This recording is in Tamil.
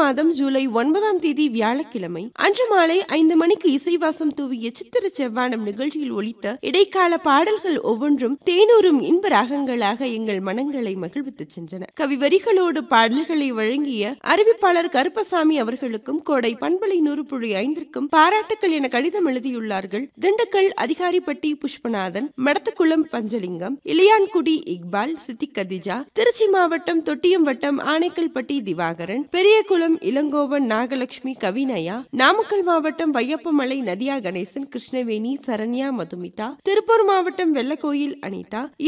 மாதம் ஜூலை ஒன்பதாம் தேதி வியாழக்கிழமை அன்று மாலை ஐந்து மணிக்கு இசைவாசம் தூவிய சித்திர செவ்வானம் நிகழ்ச்சியில் ஒலித்த இடைக்கால பாடல்கள் ஒவ்வொன்றும் தேனூரும் இன்ப ராகங்களாக எங்கள் மனங்களை மகிழ்வித்துச் சென்றன கவி வரிகளோடு பாடல்களை வழங்கிய அறிவிப்பாளர் கருப்பசாமி அவர்களுக்கும் கோடை பண்பலை நூறு புள்ளி ஐந்திற்கும் பாராட்டுக்கள் என கடிதம் எழுதியுள்ளார்கள் திண்டுக்கல் அதிகாரிப்பட்டி புஷ்பநாதன் மடத்துக்குளம் பஞ்சலிங்கம் இளையான்குடி இக்பால் சித்தி கதிஜா திருச்சி மாவட்டம் தொட்டியம் வட்டம் ஆனைக்கல்பட்டி திவாகரன் பெரியகுளம் இளங்கோவன் நாகலட்சுமி கவினயா நாமக்கல் மாவட்டம் வையப்பமலை நதியா கணேசன் கிருஷ்ணவேணி சரண்யா மதுமிதா திருப்பூர் மாவட்டம் வெள்ளக்கோயில் அனிதா